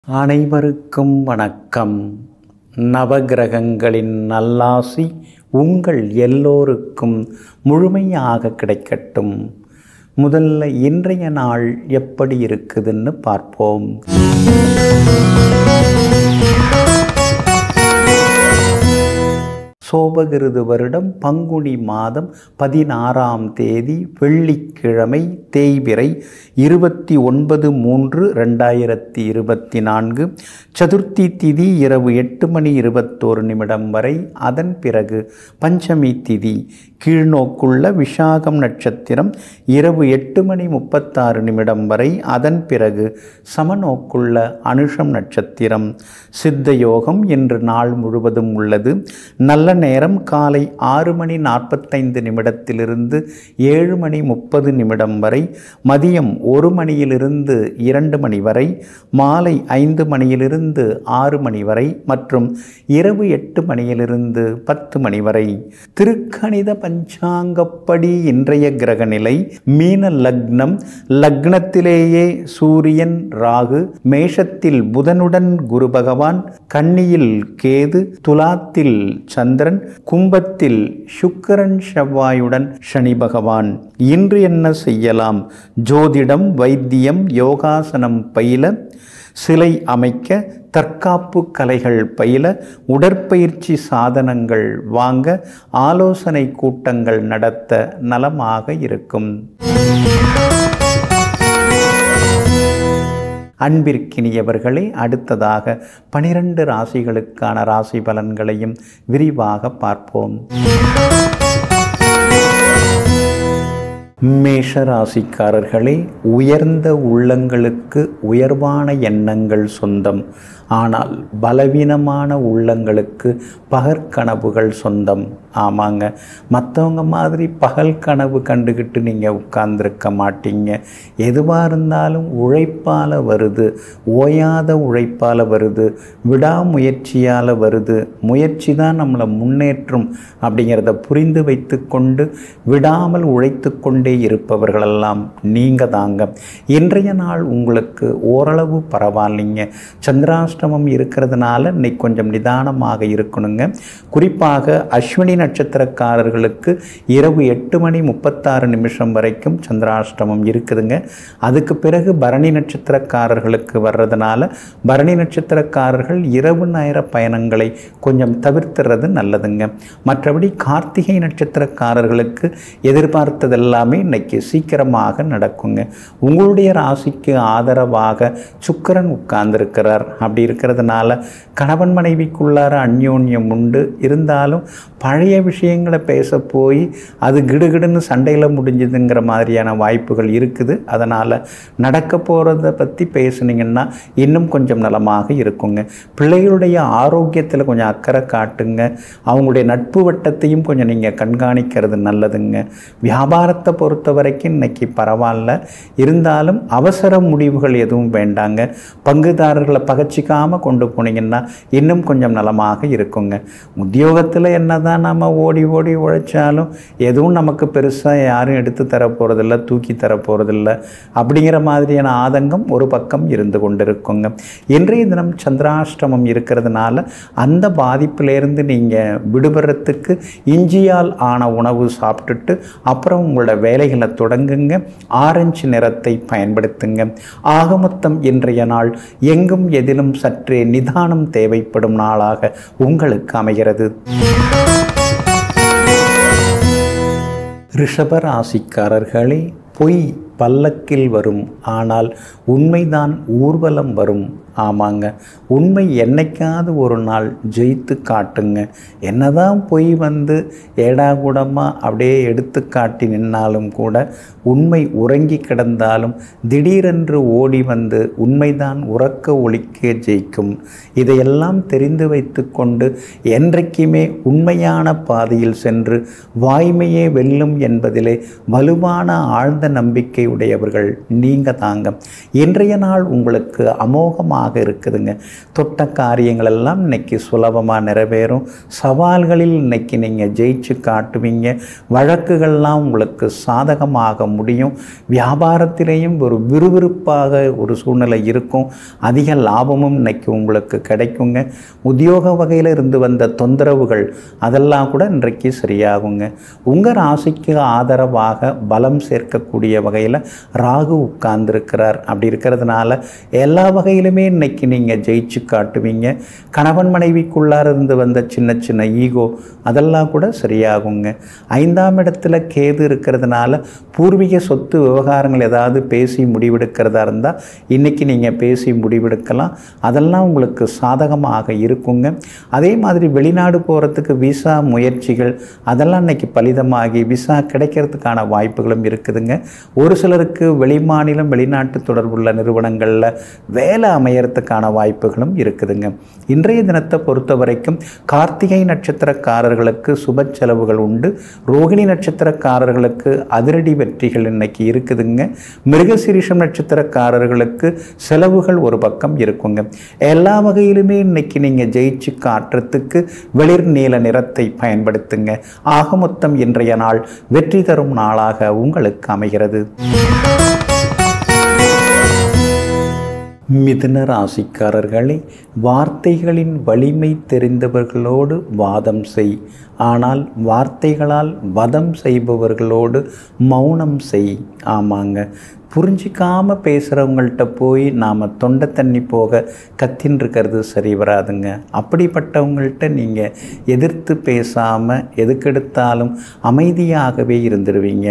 அனைவருக்கும் வணக்கம் நவகிரகங்களின் நல்லாசி உங்கள் எல்லோருக்கும் முழுமையாக கிடைக்கட்டும் முதல்ல இன்றைய நாள் எப்படி இருக்குதுன்னு பார்ப்போம் சோபகிருது வருடம் பங்குனி மாதம் பதினாறாம் தேதி வெள்ளிக்கிழமை தேய்பிறை இருபத்தி ஒன்பது மூன்று ரெண்டாயிரத்தி இருபத்தி நான்கு சதுர்த்தி திதி இரவு எட்டு மணி இருபத்தோரு நிமிடம் வரை அதன் பிறகு பஞ்சமி திதி கீழ்நோக்குள்ள விஷாகம் நட்சத்திரம் இரவு எட்டு மணி முப்பத்தாறு நிமிடம் வரை அதன் பிறகு சமநோக்குள்ள அனுஷம் நட்சத்திரம் சித்த யோகம் இன்று நாள் முழுவதும் உள்ளது நல்ல நேரம் காலை ஆறு மணி நாற்பத்தைந்து நிமிடத்திலிருந்து ஏழு மணி முப்பது நிமிடம் வரை மதியம் ஒரு மணியிலிருந்து இரண்டு மணி வரை மாலை ஐந்து மணியிலிருந்து ஆறு மணி வரை மற்றும் இரவு எட்டு மணியிலிருந்து பத்து மணி வரை திருக்கணித பஞ்சாங்கப்படி இன்றைய கிரக நிலை மீன லக்னம் லக்னத்திலேயே சூரியன் ராகு மேஷத்தில் புதனுடன் குரு பகவான் கன்னியில் கேது துலாத்தில் சந்திரன் கும்பத்தில் சுக்கரன் செவ்வாயுடன் சனி பகவான் இன்று என்ன செய்யலாம் ஜோதிடம் வைத்தியம் யோகாசனம் பயில சிலை அமைக்க தற்காப்பு கலைகள் பயில உடற்பயிற்சி சாதனங்கள் வாங்க ஆலோசனை கூட்டங்கள் நடத்த நலமாக இருக்கும் அன்பிற்கினியவர்களே அடுத்ததாக பனிரெண்டு ராசிகளுக்கான ராசி பலன்களையும் விரிவாக பார்ப்போம் மேஷ ராசிக்காரர்களே உயர்ந்த உள்ளங்களுக்கு உயர்வான எண்ணங்கள் சொந்தம் ஆனால் பலவீனமான உள்ளங்களுக்கு பகற்கனவுகள் சொந்தம் ஆமாங்க மற்றவங்க மாதிரி பகல் கனவு கண்டுக்கிட்டு நீங்கள் உட்கார்ந்துருக்க மாட்டீங்க எதுவாக இருந்தாலும் உழைப்பால் வருது ஓயாத உழைப்பால் வருது விடாமுயற்சியால் வருது முயற்சி தான் நம்மளை முன்னேற்றும் அப்படிங்கிறத புரிந்து வைத்து கொண்டு விடாமல் உழைத்து கொண்டே இருப்பவர்களெல்லாம் நீங்கள் தாங்க இன்றைய நாள் உங்களுக்கு ஓரளவு பரவாயில்லைங்க சந்திராஷ்டமம் இருக்கிறதுனால இன்னைக்கு கொஞ்சம் நிதானமாக இருக்கணுங்க குறிப்பாக அஸ்வினி நட்சத்திரக்காரர்களுக்கு இரவு எட்டு மணி முப்பத்தாறு நிமிஷம் வரைக்கும் சந்திராஷ்டமம் இருக்குதுங்க அதுக்கு பிறகு பரணி நட்சத்திரக்காரர்களுக்கு வர்றதுனால பரணி நட்சத்திரக்காரர்கள் இரவு நேர பயணங்களை கொஞ்சம் தவிர்த்துறது நல்லதுங்க மற்றபடி கார்த்திகை நட்சத்திரக்காரர்களுக்கு எதிர்பார்த்ததெல்லாமே இன்னைக்கு சீக்கிரமாக நடக்குங்க உங்களுடைய ராசிக்கு ஆதரவாக சுக்கரன் உட்கார்ந்துருக்கிறார் அப்படி இருக்கிறதுனால கணவன் மனைவிக்குள்ளார அந்யோன்யம் உண்டு இருந்தாலும் பழைய விஷயங்களை பேச போய் அது கிடுகிடுன்னு சண்டையில் முடிஞ்சுதுங்கிற மாதிரியான வாய்ப்புகள் இருக்குது அதனால் நடக்க போகிறத பற்றி பேசுனீங்கன்னா இன்னும் கொஞ்சம் நலமாக இருக்குங்க பிள்ளைகளுடைய ஆரோக்கியத்தில் கொஞ்சம் அக்கறை காட்டுங்க அவங்களுடைய நட்பு வட்டத்தையும் கொஞ்சம் நீங்கள் கண்காணிக்கிறது நல்லதுங்க வியாபாரத்தை பொறுத்த வரைக்கும் இன்னைக்கு பரவாயில்ல இருந்தாலும் அவசர முடிவுகள் எதுவும் வேண்டாங்க பங்குதாரர்களை பகச்சிக்காமல் கொண்டு போனீங்கன்னா இன்னும் கொஞ்சம் நலமாக இருக்குங்க உத்தியோகத்தில் என்ன தான் நம்ம ஓடி ஓடி உழைச்சாலும் எதுவும் நமக்கு பெருசாக யாரும் எடுத்து தர போகிறதில்ல தூக்கி தர போகிறதில்ல அப்படிங்கிற மாதிரியான ஆதங்கம் ஒரு பக்கம் இருந்து கொண்டிருக்குங்க இன்றைய தினம் சந்திராஷ்டமம் இருக்கிறதுனால அந்த பாதிப்பிலேருந்து நீங்கள் விடுபடுறதுக்கு இஞ்சியால் ஆன உணவு சாப்பிட்டுட்டு அப்புறம் உங்களோட வேலைகளை தொடங்குங்க ஆரஞ்சு நிறத்தை பயன்படுத்துங்க ஆகமொத்தம் இன்றைய நாள் எங்கும் எதிலும் சற்றே நிதானம் தேவைப்படும் நாளாக உங்களுக்கு அமைகிறது ரிஷப ராசிக்காரர்களே பொய் பல்லக்கில் வரும் ஆனால் உண்மைதான் ஊர்வலம் வரும் ஆமாங்க உண்மை என்னைக்காவது ஒரு நாள் ஜெயித்து காட்டுங்க என்னதான் பொய் வந்து ஏடாகூடமாக அப்படியே எடுத்து காட்டி நின்னாலும் கூட உண்மை உறங்கி கிடந்தாலும் திடீரென்று ஓடி வந்து உண்மைதான் உறக்க ஒழிக்க ஜெயிக்கும் இதையெல்லாம் தெரிந்து வைத்து கொண்டு என்றைக்குமே உண்மையான பாதையில் சென்று வாய்மையே வெல்லும் என்பதிலே வலுவான ஆழ்ந்த நம்பிக்கை உடையவர்கள் நீங்கள் தாங்க இன்றைய நாள் உங்களுக்கு அமோகமாக இருக்குதுங்க தொட்ட காரியங்கள் எல்லாம் இன்னைக்கு சுலபமாக நிறைவேறும் சவால்களில் இன்னைக்கு நீங்கள் ஜெயிச்சு காட்டுவீங்க வழக்குகள்லாம் உங்களுக்கு சாதகமாக முடியும் வியாபாரத்திலேயும் ஒரு விறுவிறுப்பாக ஒரு சூழ்நிலை இருக்கும் அதிக லாபமும் இன்னைக்கு உங்களுக்கு கிடைக்குங்க உத்தியோக வகையில் இருந்து வந்த தொந்தரவுகள் அதெல்லாம் கூட இன்றைக்கு சரியாகுங்க உங்கள் ராசிக்கு ஆதரவாக பலம் சேர்க்கக்கூடிய வகையில் ராகு உட்கார்ந்துருக்கிறார் அப்படி இருக்கிறதுனால எல்லா வகையிலுமே இன்னைக்கு நீங்கள் ஜெயிச்சு காட்டுவீங்க கணவன் மனைவிக்குள்ளார இருந்து வந்த சின்ன சின்ன ஈகோ அதெல்லாம் கூட சரியாகுங்க ஐந்தாம் இடத்துல கேது இருக்கிறதுனால பூர்வீக சொத்து விவகாரங்கள் ஏதாவது பேசி முடிவெடுக்கிறதா இருந்தால் இன்றைக்கி நீங்கள் பேசி முடிவெடுக்கலாம் அதெல்லாம் உங்களுக்கு சாதகமாக இருக்குங்க அதே மாதிரி வெளிநாடு போகிறதுக்கு விசா முயற்சிகள் அதெல்லாம் இன்னைக்கு பலிதமாகி விசா கிடைக்கிறதுக்கான வாய்ப்புகளும் இருக்குதுங்க ஒரு சிலருக்கு வெளிமாநிலம் வெளிநாட்டு தொடர்புள்ள நிறுவனங்களில் வேலை அமையறதுக்கான வாய்ப்புகளும் இருக்குதுங்க இன்றைய தினத்தை பொறுத்த வரைக்கும் கார்த்திகை நட்சத்திரக்காரர்களுக்கு சுப செலவுகள் உண்டு ரோகிணி நட்சத்திரக்காரர்களுக்கு அதிரடி வெற்றிகள் இன்னைக்கு இருக்குதுங்க மிருகசிரிஷம் நட்சத்திரக்காரர்களுக்கு செலவுகள் ஒரு பக்கம் இருக்குங்க எல்லா வகையிலுமே இன்னைக்கு நீங்கள் ஜெயிச்சு காட்டுறதுக்கு வெளிர் நீல நிறத்தை பயன்படுத்துங்க ஆக மொத்தம் இன்றைய நாள் வெற்றி தரும் நாளாக உங்களுக்கு அமைகிறது மிதுன ராசிக்காரர்களே வார்த்தைகளின் வலிமை தெரிந்தவர்களோடு வாதம் செய் ஆனால் வார்த்தைகளால் வதம் செய்பவர்களோடு மௌனம் செய் ஆமாங்க புரிஞ்சிக்காம பேசுகிறவங்கள்ட்ட போய் நாம் தொண்டை தண்ணி போக கத்தின்னு இருக்கிறது சரி வராதுங்க அப்படிப்பட்டவங்கள்ட்ட நீங்கள் எதிர்த்து பேசாமல் எதுக்கெடுத்தாலும் அமைதியாகவே இருந்துடுவீங்க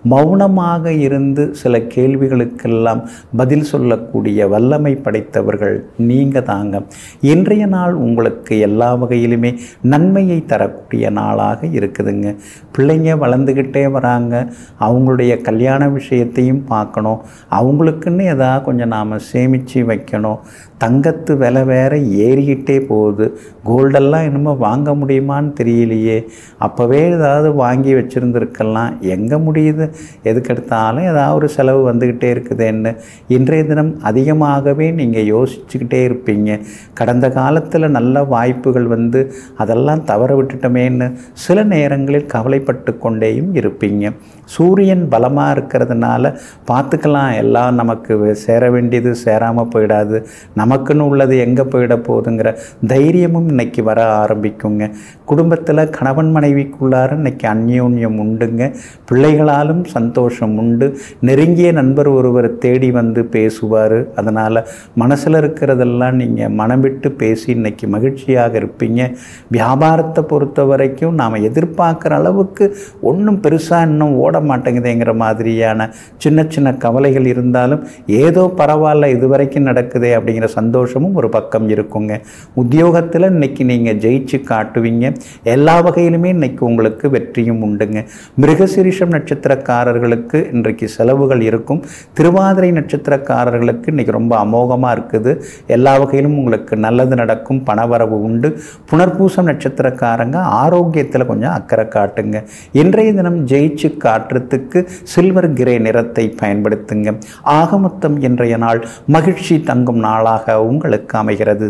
மௌனமாக இருந்து சில கேள்விகளுக்கெல்லாம் பதில் சொல்லக்கூடிய வல்லமை படைத்தவர்கள் நீங்கள் தாங்க இன்றைய நாள் உங்களுக்கு எல்லா வகையிலுமே நன்மையை தரக்கூடிய நாளாக இருக்குதுங்க பிள்ளைங்க வளர்ந்துக்கிட்டே வராங்க அவங்களுடைய கல்யாண விஷயத்தையும் பார்க்கணும் அவங்களுக்குன்னு எதாவது கொஞ்சம் நாம் சேமித்து வைக்கணும் தங்கத்து விலை வேற ஏறிக்கிட்டே போகுது கோல்டெல்லாம் இன்னமும் வாங்க முடியுமான்னு தெரியலையே அப்போவே ஏதாவது வாங்கி வச்சுருந்துருக்கலாம் எங்கே முடியுது எதுக்கெடுத்தாலும் ஏதாவது ஒரு செலவு வந்துக்கிட்டே இருக்குதுன்னு இன்றைய தினம் அதிகமாகவே நீங்கள் யோசிச்சுக்கிட்டே இருப்பீங்க கடந்த காலத்தில் நல்ல வாய்ப்புகள் வந்து அதெல்லாம் தவற விட்டுட்டோமேன்னு சில நேரங்களில் கவலைப்பட்டு கொண்டேயும் இருப்பீங்க சூரியன் பலமாக இருக்கிறதுனால பார்த்துக்கலாம் எல்லாம் நமக்கு சேர வேண்டியது சேராமல் போயிடாது நமக்குன்னு உள்ளது எங்கே போயிட போகுதுங்கிற தைரியமும் இன்னைக்கு வர ஆரம்பிக்குங்க குடும்பத்தில் கணவன் மனைவிக்குள்ளார இன்னைக்கு அந்யோன்யம் உண்டுங்க பிள்ளைகளாலும் சந்தோஷம் உண்டு நெருங்கிய நண்பர் ஒருவர் தேடி வந்து பேசுவார் அதனால் மனசில் இருக்கிறதெல்லாம் நீங்கள் மனம் விட்டு பேசி இன்னைக்கு மகிழ்ச்சியாக இருப்பீங்க வியாபாரத்தை பொறுத்த வரைக்கும் நாம் எதிர்பார்க்குற அளவுக்கு ஒன்றும் பெருசாக இன்னும் ஓட மாட்டேங்குதேங்கிற மாதிரியான சின்ன சின்ன கவலைகள் இருந்தாலும் ஏதோ பரவாயில்ல இது வரைக்கும் நடக்குதே அப்படிங்கிற சந்தோஷமும் ஒரு பக்கம் இருக்குங்க உத்தியோகத்தில் இன்னைக்கு நீங்கள் ஜெயிச்சு காட்டுவீங்க எல்லா வகையிலுமே இன்னைக்கு உங்களுக்கு வெற்றியும் உண்டுங்க மிருகசிரிஷம் நட்சத்திரக்காரர்களுக்கு இன்றைக்கு செலவுகள் இருக்கும் திருவாதிரை நட்சத்திரக்காரர்களுக்கு இன்னைக்கு ரொம்ப அமோகமாக இருக்குது எல்லா வகையிலும் உங்களுக்கு நல்லது நடக்கும் பணவரவு உண்டு புனர்பூசம் நட்சத்திரக்காரங்க ஆரோக்கியத்தில் கொஞ்சம் அக்கறை காட்டுங்க இன்றைய தினம் ஜெயிச்சு காட்டுறதுக்கு சில்வர் கிரே நிறத்தை பயன்படுத்துங்க ஆகமொத்தம் இன்றைய நாள் மகிழ்ச்சி தங்கும் நாளாக உங்களுக்கு அமைகிறது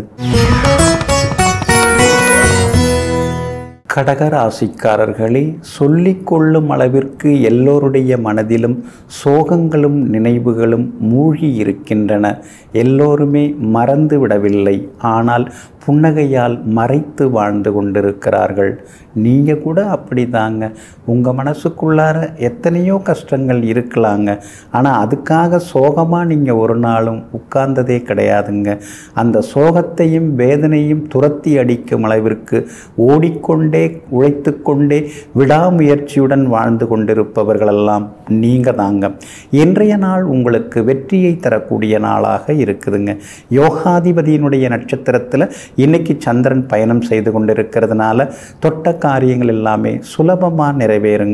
கடகராசிக்காரர்களே சொல்லிக்கொள்ளும் அளவிற்கு எல்லோருடைய மனதிலும் சோகங்களும் நினைவுகளும் மூழ்கி இருக்கின்றன எல்லோருமே மறந்து விடவில்லை ஆனால் புன்னகையால் மறைத்து வாழ்ந்து கொண்டிருக்கிறார்கள் நீங்கள் கூட அப்படி தாங்க உங்கள் மனசுக்குள்ளார எத்தனையோ கஷ்டங்கள் இருக்கலாங்க ஆனால் அதுக்காக சோகமாக நீங்கள் ஒரு நாளும் உட்கார்ந்ததே கிடையாதுங்க அந்த சோகத்தையும் வேதனையும் துரத்தி அடிக்கும் அளவிற்கு ஓடிக்கொண்டே உழைத்து கொண்டே விடாமுயற்சியுடன் வாழ்ந்து கொண்டிருப்பவர்களெல்லாம் நீங்கள் தாங்க இன்றைய நாள் உங்களுக்கு வெற்றியை தரக்கூடிய நாளாக இருக்குதுங்க யோகாதிபதியினுடைய நட்சத்திரத்தில் இன்னைக்கு சந்திரன் பயணம் செய்து கொண்டிருக்கிறதுனால தொட்ட காரியங்கள் எல்லாமே சுலபமாக நிறைவேறுங்க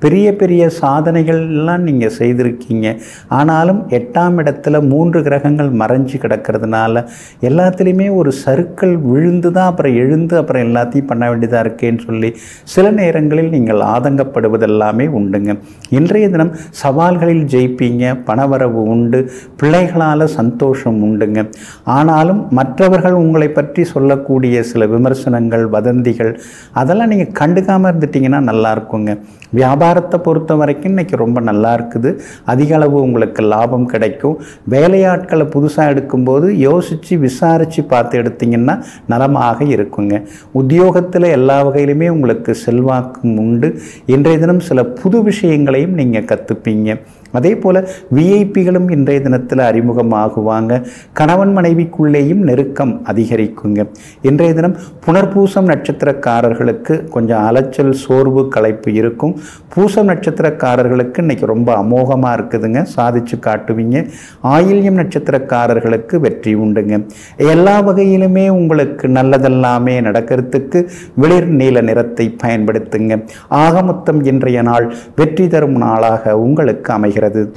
பெரிய பெரிய சாதனைகள் எல்லாம் நீங்கள் செய்திருக்கீங்க ஆனாலும் எட்டாம் இடத்துல மூன்று கிரகங்கள் மறைஞ்சு கிடக்கிறதுனால எல்லாத்துலேயுமே ஒரு சருக்கள் விழுந்து தான் அப்புறம் எழுந்து அப்புறம் எல்லாத்தையும் பண்ண வேண்டியதாக இருக்கேன்னு சொல்லி சில நேரங்களில் நீங்கள் ஆதங்கப்படுவதெல்லாமே உண்டுங்க இன்றைய தினம் சவால்களில் ஜெயிப்பீங்க பணவரவு உண்டு பிள்ளைகளால் சந்தோஷம் உண்டுங்க ஆனாலும் மற்றவர்கள் உங்களை பற்றி சொல்லக்கூடிய சில விமர்சனங்கள் வதந்திகள் அதெல்லாம் நீங்கள் கண்டுக்காமல் இருந்துட்டீங்கன்னா நல்லா இருக்குங்க வியாபாரத்தை பொறுத்த வரைக்கும் இன்றைக்கி ரொம்ப நல்லா இருக்குது அதிக அளவு உங்களுக்கு லாபம் கிடைக்கும் வேலையாட்களை புதுசாக எடுக்கும்போது யோசித்து விசாரித்து பார்த்து எடுத்தீங்கன்னா நலமாக இருக்குங்க உத்தியோகத்தில் எல்லா வகையிலுமே உங்களுக்கு செல்வாக்கும் உண்டு இன்றைய தினம் சில புது விஷயங்களையும் நீங்கள் கற்றுப்பீங்க அதே போல் விஐபிகளும் இன்றைய தினத்தில் அறிமுகமாகுவாங்க கணவன் மனைவிக்குள்ளேயும் நெருக்கம் அதிகரிக்குங்க இன்றைய தினம் புனர்பூசம் நட்சத்திரக்காரர்களுக்கு கொஞ்சம் அலைச்சல் சோர்வு களைப்பு இருக்கும் பூசம் நட்சத்திரக்காரர்களுக்கு இன்றைக்கி ரொம்ப அமோகமாக இருக்குதுங்க சாதிச்சு காட்டுவீங்க ஆயில்யம் நட்சத்திரக்காரர்களுக்கு வெற்றி உண்டுங்க எல்லா வகையிலுமே உங்களுக்கு நல்லதெல்லாமே நடக்கிறதுக்கு வெளிர் நீல நிறத்தை பயன்படுத்துங்க ஆகமொத்தம் இன்றைய நாள் வெற்றி தரும் நாளாக உங்களுக்கு அமைகிறது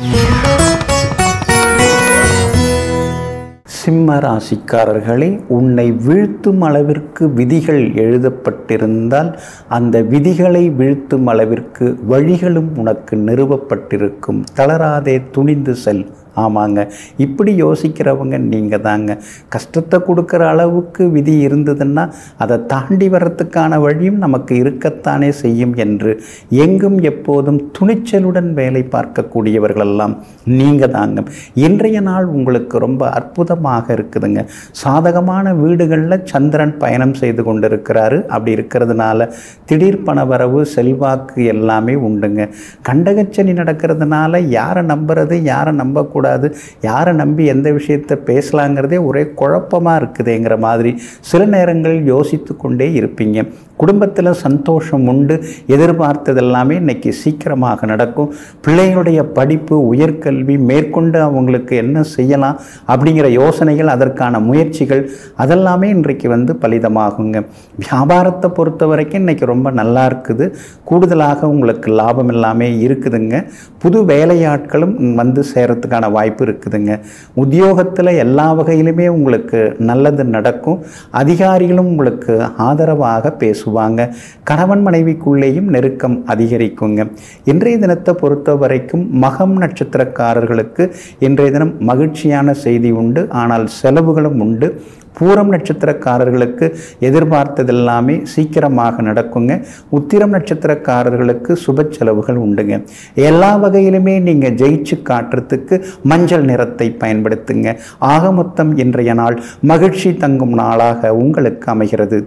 சிம்ம ராசிக்காரர்களே உன்னை வீழ்த்தும் அளவிற்கு விதிகள் எழுதப்பட்டிருந்தால் அந்த விதிகளை வீழ்த்தும் அளவிற்கு வழிகளும் உனக்கு நிறுவப்பட்டிருக்கும் தளராதே துணிந்து செல் ஆமாங்க இப்படி யோசிக்கிறவங்க நீங்கள் தாங்க கஷ்டத்தை கொடுக்குற அளவுக்கு விதி இருந்ததுன்னா அதை தாண்டி வர்றதுக்கான வழியும் நமக்கு இருக்கத்தானே செய்யும் என்று எங்கும் எப்போதும் துணிச்சலுடன் வேலை பார்க்கக்கூடியவர்களெல்லாம் நீங்கள் தாங்க இன்றைய நாள் உங்களுக்கு ரொம்ப அற்புதமாக இருக்குதுங்க சாதகமான வீடுகளில் சந்திரன் பயணம் செய்து கொண்டிருக்கிறாரு அப்படி இருக்கிறதுனால திடீர் பண வரவு செல்வாக்கு எல்லாமே உண்டுங்க கண்டகச்சனி நடக்கிறதுனால யாரை நம்புறது யாரை நம்பக்கூடாது கூடாது யாரை நம்பி எந்த விஷயத்தை பேசலாங்கிறதே ஒரே குழப்பமாக இருக்குதுங்கிற மாதிரி சில நேரங்களில் யோசித்து கொண்டே இருப்பீங்க குடும்பத்தில் சந்தோஷம் உண்டு எதிர்பார்த்ததெல்லாமே இன்னைக்கு சீக்கிரமாக நடக்கும் பிள்ளைகளுடைய படிப்பு உயர்கல்வி மேற்கொண்டு அவங்களுக்கு என்ன செய்யலாம் அப்படிங்கிற யோசனைகள் அதற்கான முயற்சிகள் அதெல்லாமே இன்றைக்கு வந்து பலிதமாகுங்க வியாபாரத்தை பொறுத்த வரைக்கும் இன்னைக்கு ரொம்ப நல்லா இருக்குது கூடுதலாக உங்களுக்கு லாபம் எல்லாமே இருக்குதுங்க புது வேலையாட்களும் வந்து சேரத்துக்கான வாய்ப்பு இருக்குதுங்க உத்தியோகத்தில் எல்லா வகையிலுமே உங்களுக்கு நல்லது நடக்கும் அதிகாரிகளும் உங்களுக்கு ஆதரவாக பேசுவாங்க கணவன் மனைவிக்குள்ளேயும் நெருக்கம் அதிகரிக்குங்க இன்றைய தினத்தை பொறுத்த வரைக்கும் மகம் நட்சத்திரக்காரர்களுக்கு இன்றைய தினம் மகிழ்ச்சியான செய்தி உண்டு ஆனால் செலவுகளும் உண்டு பூரம் நட்சத்திரக்காரர்களுக்கு எதிர்பார்த்ததெல்லாமே சீக்கிரமாக நடக்குங்க உத்திரம் நட்சத்திரக்காரர்களுக்கு சுப செலவுகள் உண்டுங்க எல்லா வகையிலுமே நீங்கள் ஜெயிச்சு காட்டுறதுக்கு மஞ்சள் நிறத்தை பயன்படுத்துங்க ஆக மொத்தம் இன்றைய நாள் மகிழ்ச்சி தங்கும் நாளாக உங்களுக்கு அமைகிறது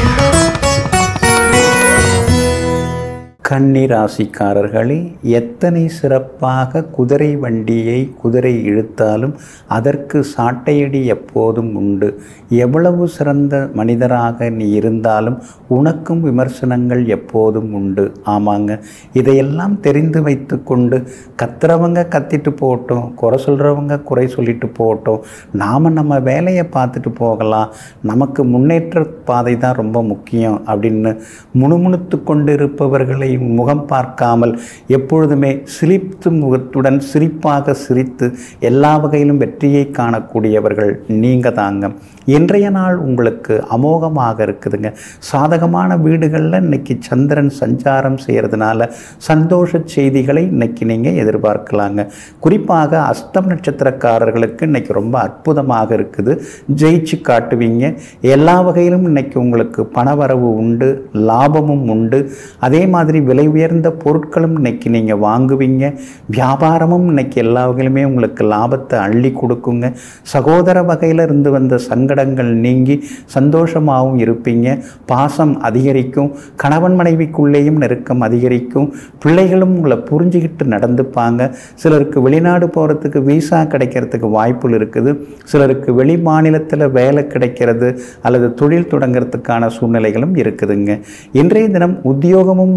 கன்னிராசிக்காரர்களே எத்தனை சிறப்பாக குதிரை வண்டியை குதிரை இழுத்தாலும் அதற்கு சாட்டையடி எப்போதும் உண்டு எவ்வளவு சிறந்த மனிதராக நீ இருந்தாலும் உனக்கும் விமர்சனங்கள் எப்போதும் உண்டு ஆமாங்க இதையெல்லாம் தெரிந்து வைத்து கொண்டு கத்துறவங்க கத்திட்டு போகட்டும் குறை சொல்கிறவங்க குறை சொல்லிட்டு போகட்டும் நாம் நம்ம வேலையை பார்த்துட்டு போகலாம் நமக்கு முன்னேற்ற பாதை தான் ரொம்ப முக்கியம் அப்படின்னு முணுமுணுத்து கொண்டு இருப்பவர்களை முகம் பார்க்காமல் எப்பொழுதுமே சிரித்து முகத்துடன் சிரிப்பாக சிரித்து எல்லா வகையிலும் வெற்றியை காணக்கூடியவர்கள் நீங்கள் தாங்க இன்றைய நாள் உங்களுக்கு அமோகமாக இருக்குதுங்க சாதகமான வீடுகளில் இன்னைக்கு சந்திரன் சஞ்சாரம் செய்கிறதுனால சந்தோஷ செய்திகளை இன்னைக்கு நீங்கள் எதிர்பார்க்கலாங்க குறிப்பாக அஸ்தம் நட்சத்திரக்காரர்களுக்கு இன்னைக்கு ரொம்ப அற்புதமாக இருக்குது ஜெயிச்சு காட்டுவீங்க எல்லா வகையிலும் இன்னைக்கு உங்களுக்கு பணவரவு உண்டு லாபமும் உண்டு அதே மாதிரி விலை உயர்ந்த பொருட்களும் இன்னைக்கு நீங்கள் வாங்குவீங்க வியாபாரமும் இன்னைக்கு எல்லா வகையிலுமே உங்களுக்கு லாபத்தை அள்ளி கொடுக்குங்க சகோதர வகையில் இருந்து வந்த சங்கடங்கள் நீங்கி சந்தோஷமாகவும் இருப்பீங்க பாசம் அதிகரிக்கும் கணவன் மனைவிக்குள்ளேயும் நெருக்கம் அதிகரிக்கும் பிள்ளைகளும் உங்களை புரிஞ்சுக்கிட்டு நடந்துப்பாங்க சிலருக்கு வெளிநாடு போகிறதுக்கு விசா கிடைக்கிறதுக்கு வாய்ப்புகள் இருக்குது சிலருக்கு வெளி மாநிலத்தில் வேலை கிடைக்கிறது அல்லது தொழில் தொடங்கிறதுக்கான சூழ்நிலைகளும் இருக்குதுங்க இன்றைய தினம் உத்தியோகமும் உங்களுக்கு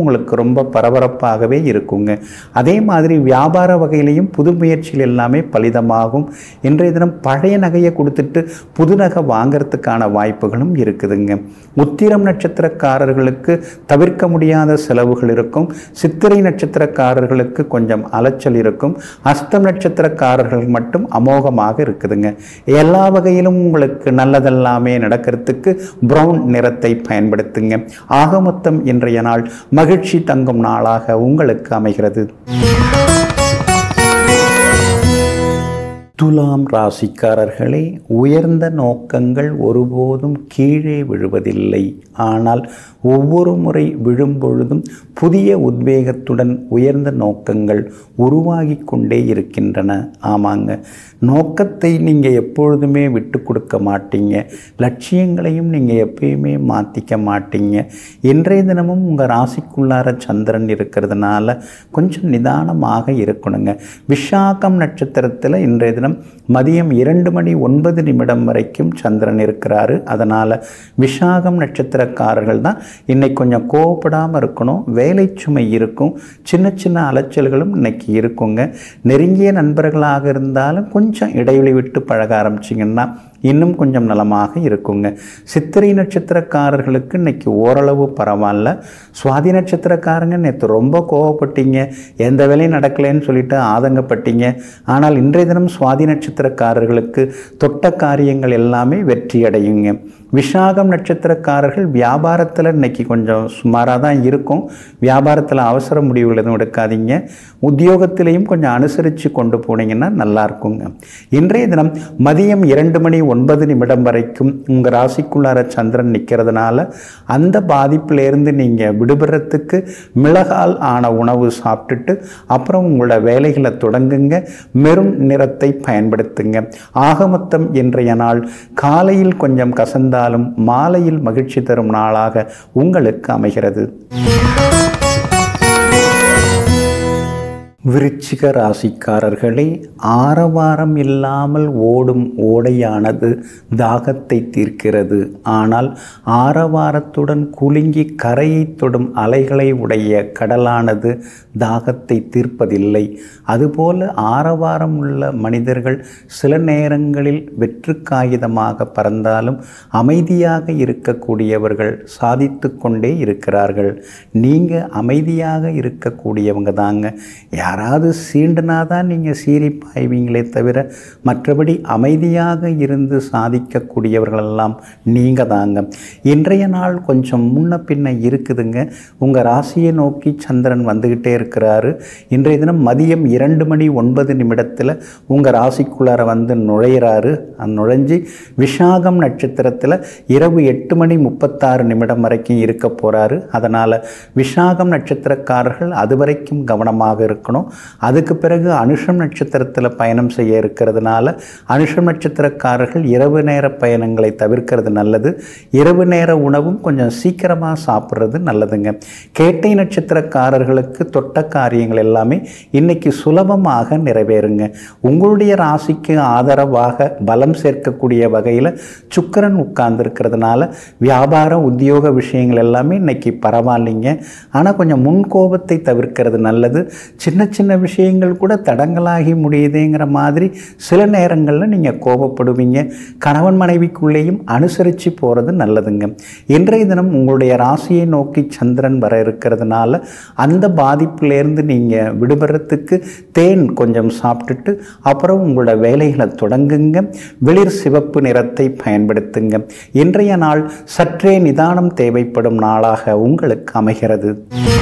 ரொம்ப பரபரப்பாகவே இருக்குங்க அதே மாதிரி வியாபார வகையிலையும் புது முயற்சிகள் எல்லாமே பலிதமாகும் இன்றைய தினம் பழைய நகையை கொடுத்துட்டு புது நகை வாங்கிறதுக்கான வாய்ப்புகளும் இருக்குதுங்க உத்திரம் நட்சத்திரக்காரர்களுக்கு தவிர்க்க முடியாத செலவுகள் இருக்கும் சித்திரை நட்சத்திரக்காரர்களுக்கு கொஞ்சம் அலைச்சல் இருக்கும் அஸ்தம் நட்சத்திரக்காரர்கள் மட்டும் அமோகமாக இருக்குதுங்க எல்லா வகையிலும் உங்களுக்கு நல்லதெல்லாமே நடக்கிறதுக்கு பிரவுன் நிறத்தை பயன்படுத்துங்க ஆக மொத்தம் இன்றைய நாள் மகிழ்ச்சி தங்கும் நாளாக உங்களுக்கு அமைகிறது துலாம் ராசிக்காரர்களே உயர்ந்த நோக்கங்கள் ஒருபோதும் கீழே விழுவதில்லை ஆனால் ஒவ்வொரு முறை விழும்பொழுதும் புதிய உத்வேகத்துடன் உயர்ந்த நோக்கங்கள் உருவாகி கொண்டே இருக்கின்றன ஆமாங்க நோக்கத்தை நீங்கள் எப்பொழுதுமே விட்டு கொடுக்க மாட்டீங்க லட்சியங்களையும் நீங்கள் எப்பயுமே மாற்றிக்க மாட்டீங்க இன்றைய தினமும் உங்கள் ராசிக்குள்ளார சந்திரன் இருக்கிறதுனால கொஞ்சம் நிதானமாக இருக்கணுங்க விஷாகம் நட்சத்திரத்தில் இன்றைய தினம் மதியம் இரண்டு மணி ஒன்பது நிமிடம் வரைக்கும் சந்திரன் இருக்கிறாரு அதனால் விஷாகம் நட்சத்திரக்காரர்கள் தான் இன்னைக்கு கொஞ்சம் கோவப்படாமல் இருக்கணும் வேலை சுமை இருக்கும் சின்ன சின்ன அலைச்சல்களும் இன்னைக்கு இருக்குங்க நெருங்கிய நண்பர்களாக இருந்தாலும் கொஞ்சம் இடைவெளி விட்டு பழக ஆரம்பிச்சிங்கன்னா இன்னும் கொஞ்சம் நலமாக இருக்குங்க சித்திரை நட்சத்திரக்காரர்களுக்கு இன்னைக்கு ஓரளவு பரவாயில்ல சுவாதி நட்சத்திரக்காரங்க நேற்று ரொம்ப கோவப்பட்டீங்க எந்த வேலையும் நடக்கலைன்னு சொல்லிட்டு ஆதங்கப்பட்டீங்க ஆனால் இன்றைய தினம் சுவாதி நட்சத்திரக்காரர்களுக்கு தொட்ட காரியங்கள் எல்லாமே வெற்றி அடையுங்க விஷாகம் நட்சத்திரக்காரர்கள் வியாபாரத்தில் இன்னைக்கு கொஞ்சம் சுமாராக தான் இருக்கும் வியாபாரத்தில் அவசர முடிவுகள் எதுவும் எடுக்காதீங்க உத்தியோகத்திலையும் கொஞ்சம் அனுசரித்து கொண்டு போனீங்கன்னா நல்லா இருக்குங்க இன்றைய தினம் மதியம் இரண்டு மணி ஒன்பது நிமிடம் வரைக்கும் உங்கள் ராசிக்குள்ளார சந்திரன் நிற்கிறதுனால அந்த பாதிப்பிலேருந்து நீங்கள் விடுபடுறதுக்கு மிளகால் ஆன உணவு சாப்பிட்டுட்டு அப்புறம் உங்களோட வேலைகளை தொடங்குங்க மெரும் நிறத்தை பயன்படுத்துங்க ஆகமொத்தம் இன்றைய நாள் காலையில் கொஞ்சம் கசந்தாலும் மாலையில் மகிழ்ச்சி தரும் நாளாக உங்களுக்கு அமைகிறது விருச்சிக ராசிக்காரர்களே ஆரவாரம் இல்லாமல் ஓடும் ஓடையானது தாகத்தை தீர்க்கிறது ஆனால் ஆரவாரத்துடன் குலுங்கி கரையை தொடும் அலைகளை உடைய கடலானது தாகத்தை தீர்ப்பதில்லை அதுபோல ஆரவாரம் உள்ள மனிதர்கள் சில நேரங்களில் வெற்று காகிதமாக பறந்தாலும் அமைதியாக இருக்கக்கூடியவர்கள் சாதித்து கொண்டே இருக்கிறார்கள் நீங்கள் அமைதியாக இருக்கக்கூடியவங்க தாங்க யாராவது சீண்டுனா தான் நீங்கள் சீறி பாய்வீங்களே தவிர மற்றபடி அமைதியாக இருந்து சாதிக்கக்கூடியவர்களெல்லாம் நீங்கள் தாங்க இன்றைய நாள் கொஞ்சம் முன்ன பின்ன இருக்குதுங்க உங்கள் ராசியை நோக்கி சந்திரன் வந்துக்கிட்டே இருக்கிறாரு இன்றைய தினம் மதியம் இரண்டு மணி ஒன்பது நிமிடத்தில் உங்கள் ராசிக்குள்ளார வந்து நுழையிறாரு நுழைஞ்சி விஷாகம் நட்சத்திரத்தில் இரவு எட்டு மணி முப்பத்தாறு நிமிடம் வரைக்கும் இருக்க போகிறாரு அதனால் விஷாகம் நட்சத்திரக்காரர்கள் அது வரைக்கும் கவனமாக இருக்கணும் அதுக்கு பிறகு அனுஷம் நட்சத்திரத்தில் பயணம் செய்ய இருக்கிறதுனால அனுஷம் நட்சத்திரக்காரர்கள் இரவு நேர பயணங்களை தவிர்க்கிறது நல்லது இரவு நேர உணவும் கொஞ்சம் சீக்கிரமாக சாப்பிட்றது நல்லதுங்க கேட்டை நட்சத்திரக்காரர்களுக்கு தொட்ட காரியங்கள் எல்லாமே இன்னைக்கு சுலபமாக நிறைவேறுங்க உங்களுடைய ராசிக்கு ஆதரவாக பலம் சேர்க்கக்கூடிய வகையில் சுக்கரன் உட்கார்ந்துருக்கிறதுனால வியாபார உத்தியோக விஷயங்கள் எல்லாமே இன்னைக்கு பரவாயில்லைங்க ஆனால் கொஞ்சம் முன்கோபத்தை தவிர்க்கிறது நல்லது சின்ன சின்ன விஷயங்கள் கூட தடங்களாகி முடியுதுங்கிற மாதிரி சில நேரங்களில் நீங்கள் கோபப்படுவீங்க கணவன் மனைவிக்குள்ளேயும் அனுசரித்து போகிறது நல்லதுங்க இன்றைய தினம் உங்களுடைய ராசியை நோக்கி சந்திரன் வர இருக்கிறதுனால அந்த பாதிப்பிலேருந்து நீங்கள் விடுபடுறதுக்கு தேன் கொஞ்சம் சாப்பிட்டுட்டு அப்புறம் உங்களோட வேலைகளை தொடங்குங்க வெளிர் சிவப்பு நிறத்தை பயன்படுத்துங்க இன்றைய நாள் சற்றே நிதானம் தேவைப்படும் நாளாக உங்களுக்கு அமைகிறது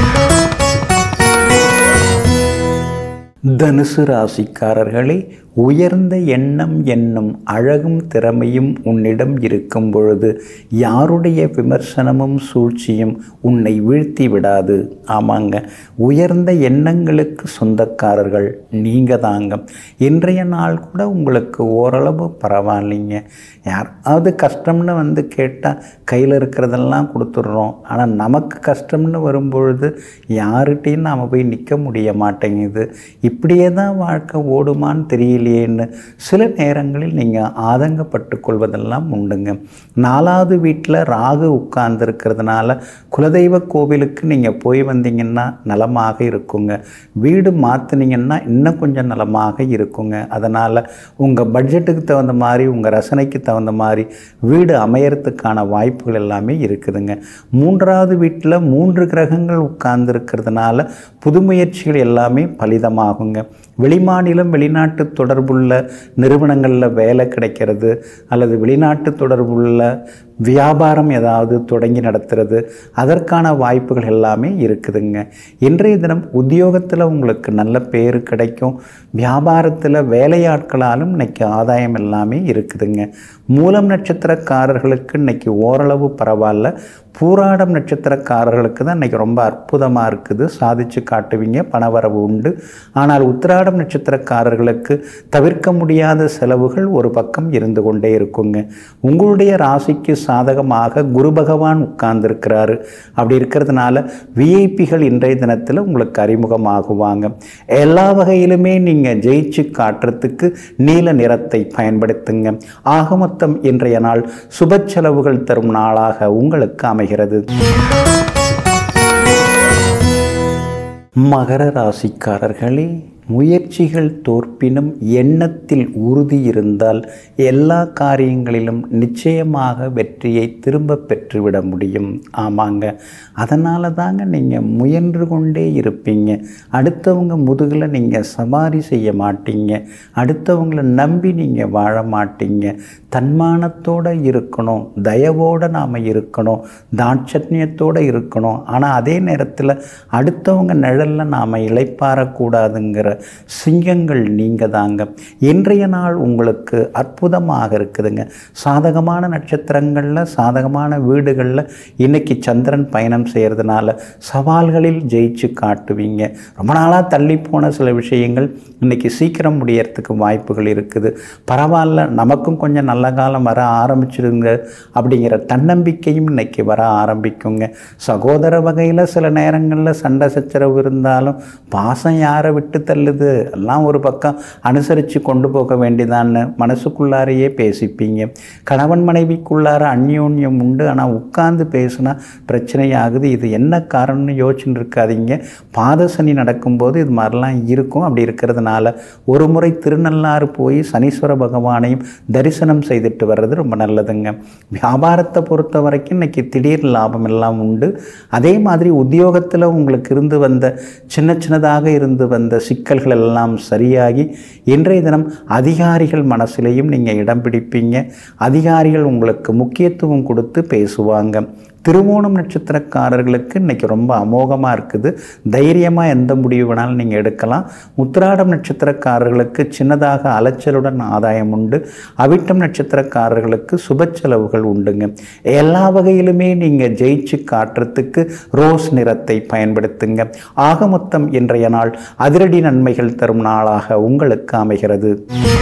தனுசு ராசிக்காரர்களே உயர்ந்த எண்ணம் என்னும் அழகும் திறமையும் உன்னிடம் இருக்கும் பொழுது யாருடைய விமர்சனமும் சூழ்ச்சியும் உன்னை வீழ்த்தி விடாது ஆமாங்க உயர்ந்த எண்ணங்களுக்கு சொந்தக்காரர்கள் நீங்கள் தாங்க இன்றைய நாள் கூட உங்களுக்கு ஓரளவு பரவாயில்லைங்க யாராவது கஷ்டம்னு வந்து கேட்டால் கையில் இருக்கிறதெல்லாம் கொடுத்துட்றோம் ஆனால் நமக்கு கஷ்டம்னு வரும்பொழுது யார்கிட்டையும் நாம் போய் நிற்க முடிய மாட்டேங்குது இப்படியே தான் வாழ்க்கை ஓடுமான்னு தெரியல சரியில்லையேன்னு சில நேரங்களில் நீங்கள் ஆதங்கப்பட்டு கொள்வதெல்லாம் உண்டுங்க நாலாவது வீட்டில் ராகு உட்கார்ந்துருக்கிறதுனால குலதெய்வ கோவிலுக்கு நீங்கள் போய் வந்தீங்கன்னா நலமாக இருக்குங்க வீடு மாற்றினீங்கன்னா இன்னும் கொஞ்சம் நலமாக இருக்குங்க அதனால் உங்கள் பட்ஜெட்டுக்கு தகுந்த மாதிரி உங்கள் ரசனைக்கு தகுந்த மாதிரி வீடு அமையறதுக்கான வாய்ப்புகள் எல்லாமே இருக்குதுங்க மூன்றாவது வீட்டில் மூன்று கிரகங்கள் உட்கார்ந்துருக்கிறதுனால புது முயற்சிகள் எல்லாமே பலிதமாகுங்க வெளிமாநிலம் வெளிநாட்டு தொடர்புள்ள நிறுவனங்களில் வேலை கிடைக்கிறது அல்லது வெளிநாட்டு தொடர்புள்ள வியாபாரம் ஏதாவது தொடங்கி நடத்துறது அதற்கான வாய்ப்புகள் எல்லாமே இருக்குதுங்க இன்றைய தினம் உத்தியோகத்தில் உங்களுக்கு நல்ல பேர் கிடைக்கும் வியாபாரத்தில் வேலையாட்களாலும் இன்னைக்கு ஆதாயம் எல்லாமே இருக்குதுங்க மூலம் நட்சத்திரக்காரர்களுக்கு இன்னைக்கு ஓரளவு பரவாயில்ல பூராடம் நட்சத்திரக்காரர்களுக்கு தான் இன்றைக்கி ரொம்ப அற்புதமாக இருக்குது சாதிச்சு காட்டுவீங்க பணவரவு உண்டு ஆனால் உத்திராடம் நட்சத்திரக்காரர்களுக்கு தவிர்க்க முடியாத செலவுகள் ஒரு பக்கம் இருந்து கொண்டே இருக்குங்க உங்களுடைய ராசிக்கு சாதகமாக குரு பகவான் உட்கார்ந்துருக்கிறாரு அப்படி இருக்கிறதுனால விஐபிகள் இன்றைய தினத்தில் உங்களுக்கு அறிமுகமாகுவாங்க எல்லா வகையிலுமே நீங்கள் ஜெயிச்சு காட்டுறதுக்கு நீல நிறத்தை பயன்படுத்துங்க ஆக மொத்தம் இன்றைய நாள் சுப செலவுகள் தரும் நாளாக உங்களுக்கு அமைகிறது மகர ராசிக்காரர்களே முயற்சிகள் தோற்பினும் எண்ணத்தில் உறுதி இருந்தால் எல்லா காரியங்களிலும் நிச்சயமாக வெற்றியை திரும்ப பெற்றுவிட முடியும் ஆமாங்க அதனால தாங்க நீங்கள் முயன்று கொண்டே இருப்பீங்க அடுத்தவங்க முதுகில் நீங்கள் சவாரி செய்ய மாட்டீங்க அடுத்தவங்களை நம்பி நீங்கள் வாழ மாட்டீங்க தன்மானத்தோடு இருக்கணும் தயவோடு நாம் இருக்கணும் தாட்சண்யத்தோடு இருக்கணும் ஆனால் அதே நேரத்தில் அடுத்தவங்க நிழலில் நாம் இளைப்பாறக்கூடாதுங்கிற சிங்கங்கள் நீங்கள் தாங்க இன்றைய நாள் உங்களுக்கு அற்புதமாக இருக்குதுங்க சாதகமான நட்சத்திரங்களில் சாதகமான வீடுகளில் இன்னைக்கு சந்திரன் பயணம் செய்கிறதுனால சவால்களில் ஜெயிச்சு காட்டுவீங்க ரொம்ப நாளாக தள்ளி போன சில விஷயங்கள் இன்னைக்கு சீக்கிரம் முடியறதுக்கு வாய்ப்புகள் இருக்குது பரவாயில்ல நமக்கும் கொஞ்சம் நல்ல காலம் வர ஆரம்பிச்சிருங்க அப்படிங்கிற தன்னம்பிக்கையும் இன்னைக்கு வர ஆரம்பிக்குங்க சகோதர வகையில் சில நேரங்களில் சண்டை சச்சரவு இருந்தாலும் பாசம் யாரை விட்டு தள்ளுது எல்லாம் ஒரு பக்கம் அனுசரித்து கொண்டு போக வேண்டியதான்னு மனசுக்குள்ளாரையே பேசிப்பீங்க கணவன் மனைவிக்குள்ளார அந்யோன்யம் உண்டு ஆனால் உட்கார்ந்து பேசுனா பிரச்சனையாகுது இது என்ன காரணம்னு யோசிச்சுட்டு இருக்காதீங்க பாதசனி நடக்கும்போது இது மாதிரிலாம் இருக்கும் அப்படி இருக்கிறதுனால ஒரு முறை திருநள்ளாறு போய் சனீஸ்வர பகவானையும் தரிசனம் செய்துட்டு வர்றது ரொம்ப நல்லதுங்க வியாபாரத்தை பொறுத்த வரைக்கும் இன்னைக்கு திடீர் லாபம் எல்லாம் உண்டு அதே மாதிரி உத்தியோகத்தில் உங்களுக்கு இருந்து வந்த சின்ன சின்னதாக இருந்து வந்த சிக்கல்கள் எல்லாம் சரியாகி இன்றைய தினம் அதிகாரிகள் மனசிலையும் நீங்கள் இடம் பிடிப்பீங்க அதிகாரிகள் உங்களுக்கு முக்கியத்துவம் கொடுத்து பேசுவாங்க திருவோணம் நட்சத்திரக்காரர்களுக்கு இன்றைக்கி ரொம்ப அமோகமாக இருக்குது தைரியமாக எந்த முடிவு வேணாலும் நீங்கள் எடுக்கலாம் உத்திராடம் நட்சத்திரக்காரர்களுக்கு சின்னதாக அலைச்சலுடன் ஆதாயம் உண்டு அவிட்டம் நட்சத்திரக்காரர்களுக்கு சுப செலவுகள் உண்டுங்க எல்லா வகையிலுமே நீங்கள் ஜெயிச்சு காட்டுறதுக்கு ரோஸ் நிறத்தை பயன்படுத்துங்க ஆக மொத்தம் இன்றைய நாள் அதிரடி நன்மைகள் தரும் நாளாக உங்களுக்கு அமைகிறது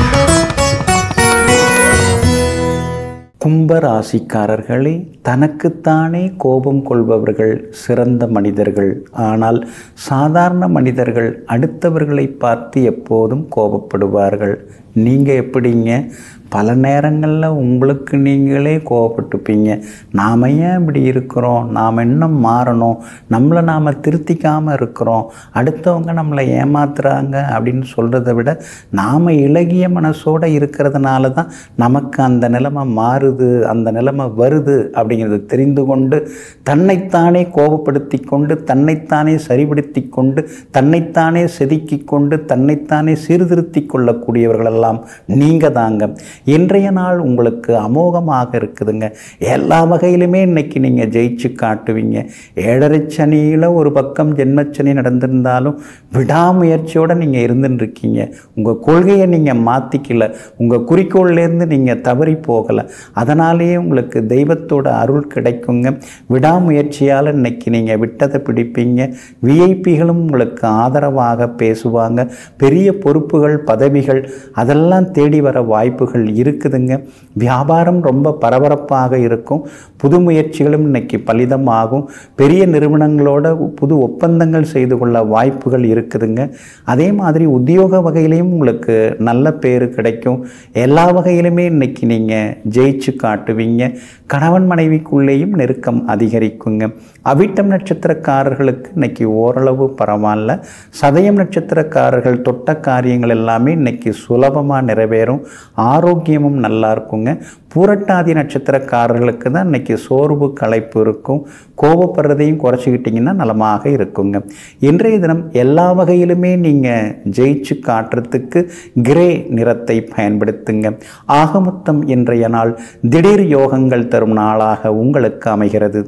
கும்பராசிக்காரர்களே தனக்குத்தானே கோபம் கொள்பவர்கள் சிறந்த மனிதர்கள் ஆனால் சாதாரண மனிதர்கள் அடுத்தவர்களை பார்த்து எப்போதும் கோபப்படுவார்கள் நீங்கள் எப்படிங்க பல நேரங்களில் உங்களுக்கு நீங்களே கோவப்பட்டுப்பீங்க நாம் ஏன் இப்படி இருக்கிறோம் நாம் இன்னும் மாறணும் நம்மளை நாம் திருத்திக்காமல் இருக்கிறோம் அடுத்தவங்க நம்மளை ஏமாத்துறாங்க அப்படின்னு சொல்கிறத விட நாம் இலகிய மனசோடு இருக்கிறதுனால தான் நமக்கு அந்த நிலைமை மாறுது அந்த நிலைமை வருது அப்படிங்கிறத தெரிந்து கொண்டு தன்னைத்தானே கோபப்படுத்தி கொண்டு தன்னைத்தானே சரிபடுத்தி கொண்டு தன்னைத்தானே செதுக்கி கொண்டு தன்னைத்தானே சீர்திருத்தி கொள்ளக்கூடியவர்களெல்லாம் நீங்கள் தாங்க இன்றைய நாள் உங்களுக்கு அமோகமாக இருக்குதுங்க எல்லா வகையிலுமே இன்னைக்கு நீங்கள் ஜெயிச்சு காட்டுவீங்க ஏழரை சனியில் ஒரு பக்கம் ஜென்மச்சனி நடந்திருந்தாலும் விடாமுயற்சியோடு நீங்கள் இருந்துன்னு இருக்கீங்க உங்கள் கொள்கையை நீங்கள் மாற்றிக்கல உங்கள் குறிக்கோள்லேருந்து நீங்கள் தவறி போகலை அதனாலேயே உங்களுக்கு தெய்வத்தோட அருள் கிடைக்குங்க விடாமுயற்சியால் இன்னைக்கு நீங்கள் விட்டதை பிடிப்பீங்க விஐபிகளும் உங்களுக்கு ஆதரவாக பேசுவாங்க பெரிய பொறுப்புகள் பதவிகள் அதெல்லாம் தேடி வர வாய்ப்புகள் இருக்குதுங்க வியாபாரம் ரொம்ப பரபரப்பாக இருக்கும் புது முயற்சிகளும் இன்னைக்கு பலிதமாகும் பெரிய நிறுவனங்களோட புது ஒப்பந்தங்கள் செய்து கொள்ள வாய்ப்புகள் இருக்குதுங்க அதே மாதிரி உத்தியோக வகையிலையும் உங்களுக்கு நல்ல பேர் கிடைக்கும் எல்லா வகையிலுமே இன்னைக்கு நீங்கள் ஜெயிச்சு காட்டுவீங்க கணவன் மனைவிக்குள்ளேயும் நெருக்கம் அதிகரிக்குங்க அவிட்டம் நட்சத்திரக்காரர்களுக்கு இன்னைக்கு ஓரளவு பரவாயில்ல சதயம் நட்சத்திரக்காரர்கள் தொட்ட காரியங்கள் எல்லாமே இன்னைக்கு சுலபமாக நிறைவேறும் ஆரோக்கியமும் நல்லா இருக்குங்க பூரட்டாதி நட்சத்திரக்காரர்களுக்கு தான் இன்னைக்கு சோர்வு களைப்பு இருக்கும் கோபப்படுறதையும் குறைச்சிக்கிட்டிங்கன்னா நலமாக இருக்குங்க இன்றைய தினம் எல்லா வகையிலுமே நீங்கள் ஜெயிச்சு காட்டுறதுக்கு கிரே நிறத்தை பயன்படுத்துங்க ஆகமொத்தம் இன்றைய நாள் திடீர் யோகங்கள் தரும் நாளாக உங்களுக்கு அமைகிறது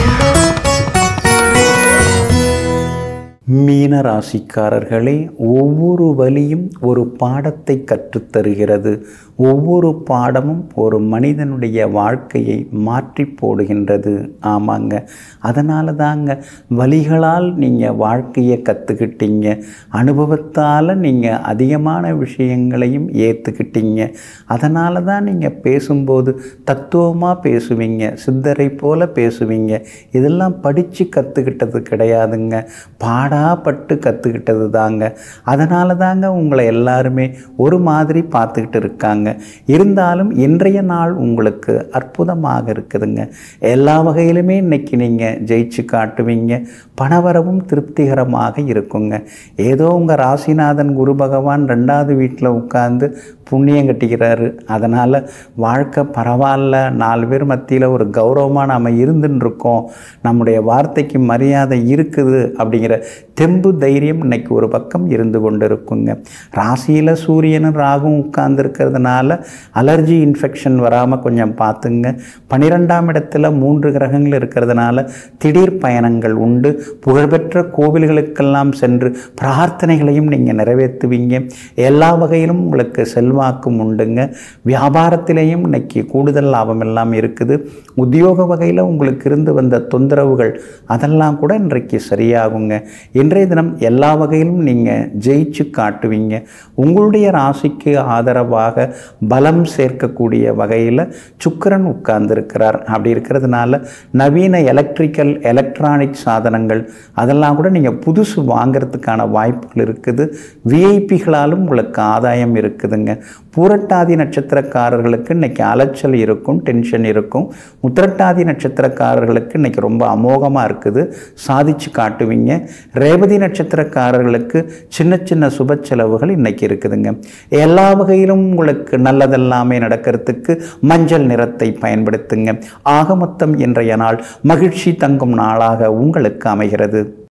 மீன ராசிக்காரர்களே ஒவ்வொரு வழியும் ஒரு பாடத்தை கற்றுத்தருகிறது ஒவ்வொரு பாடமும் ஒரு மனிதனுடைய வாழ்க்கையை மாற்றி போடுகின்றது ஆமாங்க அதனால தாங்க வழிகளால் நீங்கள் வாழ்க்கையை கற்றுக்கிட்டீங்க அனுபவத்தால் நீங்கள் அதிகமான விஷயங்களையும் ஏற்றுக்கிட்டீங்க அதனால தான் நீங்கள் பேசும்போது தத்துவமாக பேசுவீங்க சித்தரை போல பேசுவீங்க இதெல்லாம் படித்து கற்றுக்கிட்டது கிடையாதுங்க பாடாப்பட்டு கற்றுக்கிட்டது தாங்க அதனால தாங்க உங்களை எல்லாருமே ஒரு மாதிரி பார்த்துக்கிட்டு இருக்காங்க இருந்தாலும் இன்றைய நாள் உங்களுக்கு அற்புதமாக இருக்குதுங்க எல்லா வகையிலுமே இன்னைக்கு நீங்கள் ஜெயிச்சு காட்டுவீங்க பணவரவும் திருப்திகரமாக இருக்குங்க ஏதோ உங்கள் ராசிநாதன் குரு பகவான் ரெண்டாவது வீட்டில் உட்கார்ந்து புண்ணியம் கட்டிக்கிறாரு அதனால் வாழ்க்கை பரவாயில்ல நாலு பேர் மத்தியில் ஒரு கௌரவமாக நாம் இருந்துன்னு இருக்கோம் நம்முடைய வார்த்தைக்கு மரியாதை இருக்குது அப்படிங்கிற தெம்பு தைரியம் இன்னைக்கு ஒரு பக்கம் இருந்து கொண்டு இருக்குங்க ராசியில் சூரியனும் ராகும் உட்கார்ந்துருக்கிறதுனால அலர்ஜி இன்ஃபெக்ஷன் வராமல் கொஞ்சம் பார்த்துங்க பன்னிரெண்டாம் இடத்துல மூன்று கிரகங்கள் இருக்கிறதுனால திடீர் பயணங்கள் உண்டு புகழ்பெற்ற கோவில்களுக்கெல்லாம் சென்று பிரார்த்தனைகளையும் நீங்கள் நிறைவேற்றுவீங்க எல்லா வகையிலும் உங்களுக்கு செல்வாக்கும் உண்டுங்க வியாபாரத்திலேயும் இன்னைக்கு கூடுதல் லாபம் எல்லாம் இருக்குது உத்தியோக வகையில் உங்களுக்கு இருந்து வந்த தொந்தரவுகள் அதெல்லாம் கூட இன்றைக்கு சரியாகுங்க இன்றைய தினம் எல்லா வகையிலும் நீங்கள் ஜெயிச்சு காட்டுவீங்க உங்களுடைய ராசிக்கு ஆதரவாக பலம் சேர்க்கக்கூடிய வகையில் சுக்கிரன் உட்கார்ந்துருக்கிறார் அப்படி இருக்கிறதுனால நவீன எலக்ட்ரிக்கல் எலக்ட்ரானிக் சாதனங்கள் அதெல்லாம் கூட நீங்கள் புதுசு வாங்கிறதுக்கான வாய்ப்புகள் இருக்குது விஐபிகளாலும் உங்களுக்கு ஆதாயம் இருக்குதுங்க பூரட்டாதி நட்சத்திரக்காரர்களுக்கு இன்னைக்கு அலைச்சல் இருக்கும் டென்ஷன் இருக்கும் உத்திரட்டாதி நட்சத்திரக்காரர்களுக்கு இன்னைக்கு ரொம்ப அமோகமாக இருக்குது சாதிச்சு காட்டுவீங்க ரேவதி நட்சத்திரக்காரர்களுக்கு சின்ன சின்ன சுப செலவுகள் இன்னைக்கு இருக்குதுங்க எல்லா வகையிலும் உங்களுக்கு நல்லதெல்லாமே நடக்கிறதுக்கு மஞ்சள் நிறத்தை பயன்படுத்துங்க ஆக மொத்தம் இன்றைய நாள் மகிழ்ச்சி தங்கும் நாளாக உங்களுக்கு அமைகிறது